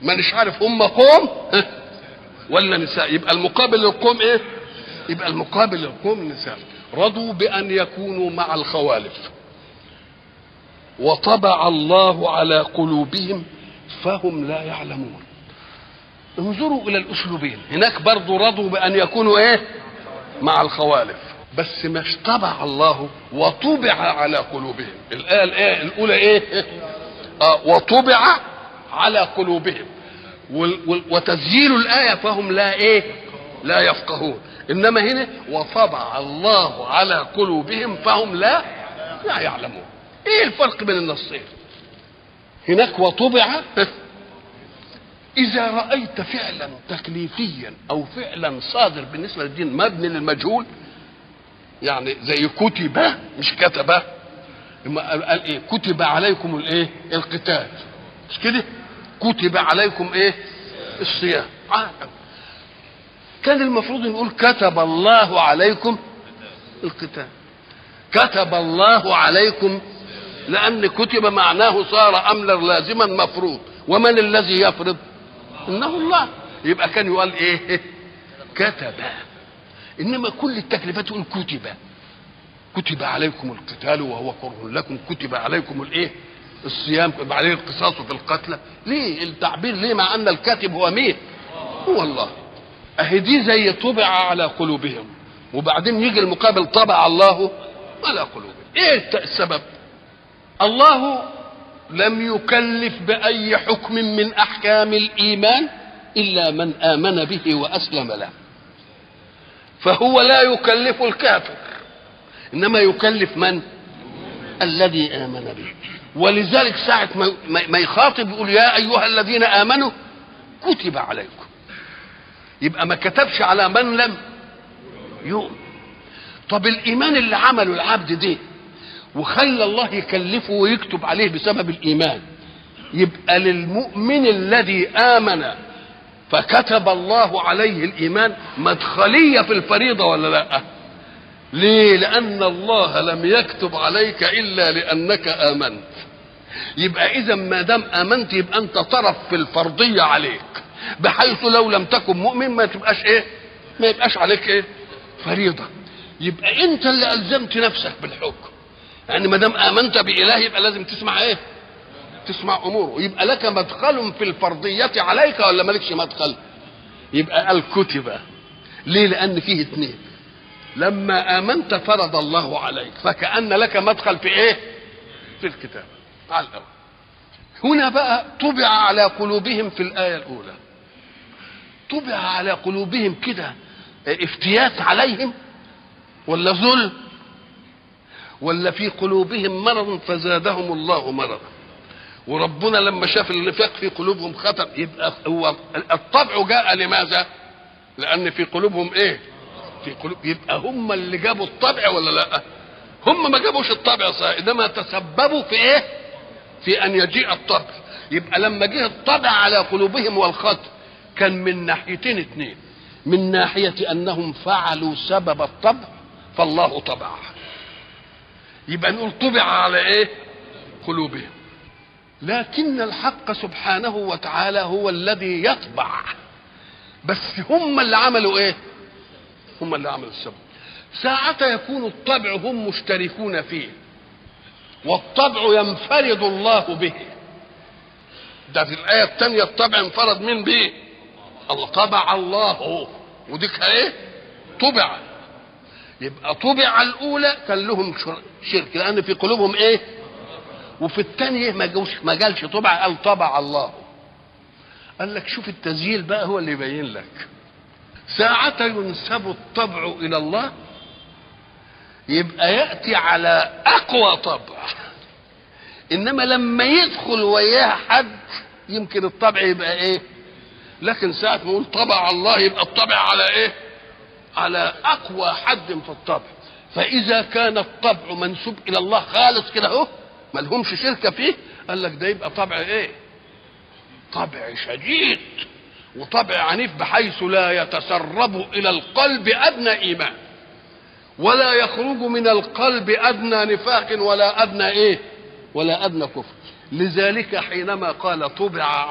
مانيش عارف هم قوم ها، ولا نساء يبقى المقابل للقوم ايه يبقى المقابل للقوم نساء رضوا بان يكونوا مع الخوالف وطبع الله على قلوبهم فهم لا يعلمون انظروا الى الاسلوبين هناك برضو رضوا بان يكونوا ايه مع الخوالف بس مش طبع الله وطبع على قلوبهم الايه الايه الاولى ايه آه وطبع على قلوبهم وال- وال- وتسجيل الايه فهم لا ايه لا يفقهون انما هنا وطبع الله على قلوبهم فهم لا لا يعلمون ايه الفرق بين النصين هناك وطبع إذا رأيت فعلا تكليفيا أو فعلا صادر بالنسبة للدين مبني للمجهول يعني زي كتب مش كتب لما قال قال ايه كتب عليكم الايه القتال مش كده كتب عليكم ايه الصيام آه. كان المفروض نقول كتب الله عليكم القتال كتب الله عليكم لأن كتب معناه صار أمرا لازما مفروض ومن الذي يفرض إنه الله يبقى كان يقال إيه كتب إنما كل التكليفات يقول كتب كتب عليكم القتال وهو كره لكم كتب عليكم الايه الصيام كتب عليه القصاص في القتلى ليه التعبير ليه مع ان الكاتب هو مين هو الله اهي دي زي طبع على قلوبهم وبعدين يجي المقابل طبع الله على قلوبهم ايه الت- السبب الله لم يكلف باي حكم من احكام الايمان الا من امن به واسلم له فهو لا يكلف الكافر انما يكلف من الذي امن به ولذلك ساعه ما- ما ما يخاطب يقول يا ايها الذين امنوا كتب عليكم يبقى ما كتبش على من لم يؤمن طب الايمان اللي عمله العبد ده وخلى الله يكلفه ويكتب عليه بسبب الايمان يبقى للمؤمن الذي امن فكتب الله عليه الايمان مدخليه في الفريضه ولا لا ليه لان الله لم يكتب عليك الا لانك امنت يبقى اذا ما دام امنت يبقى انت طرف في الفرضيه عليك بحيث لو لم تكن مؤمن ما تبقاش ايه ما يبقاش عليك ايه فريضه يبقى انت اللي الزمت نفسك بالحكم يعني ما دام امنت باله يبقى لازم تسمع ايه تسمع اموره يبقى لك مدخل في الفرضيه عليك ولا مالكش مدخل يبقى قال كتب ليه لان فيه اتنين لما امنت فرض الله عليك فكان لك مدخل في ايه في الكتاب على الاول هنا بقى طبع على قلوبهم في الايه الاولى طبع على قلوبهم كده افتيات عليهم ولا ظلم ولا في قلوبهم مرض فزادهم الله مرضا وربنا لما شاف النفاق في قلوبهم خطر يبقى هو الطبع جاء لماذا؟ لأن في قلوبهم إيه؟ في قلوب يبقى هم اللي جابوا الطبع ولا لا؟ هم ما جابوش الطبع صحيح انما تسببوا في ايه؟ في ان يجيء الطبع يبقى لما جه الطبع على قلوبهم والخطر كان من ناحيتين اتنين من ناحية أنهم فعلوا سبب الطبع فالله طبع يبقى نقول طبع على ايه؟ قلوبهم لكن الحق سبحانه وتعالى هو الذي يطبع بس هم اللي عملوا ايه هم اللي عملوا السبب ساعة يكون الطبع هم مشتركون فيه والطبع ينفرد الله به ده في الآية الثانية الطبع انفرد من به الله طبع الله وديك ايه طبع يبقى طبع الأولى كان لهم شرك لأن في قلوبهم ايه وفي الثانية ما جوش ما قالش طبع قال طبع الله قال لك شوف التسجيل بقى هو اللي يبين لك ساعة ينسب الطبع إلى الله يبقى يأتي على أقوى طبع إنما لما يدخل وياه حد يمكن الطبع يبقى إيه لكن ساعة ما يقول طبع الله يبقى الطبع على إيه على أقوى حد في الطبع فإذا كان الطبع منسوب إلى الله خالص كده أهو ما لهمش شركة فيه قال لك ده يبقى طبع إيه طبع شديد وطبع عنيف بحيث لا يتسرب الى القلب ادنى ايمان ولا يخرج من القلب ادنى نفاق ولا ادنى ايه ولا ادنى كفر لذلك حينما قال طبع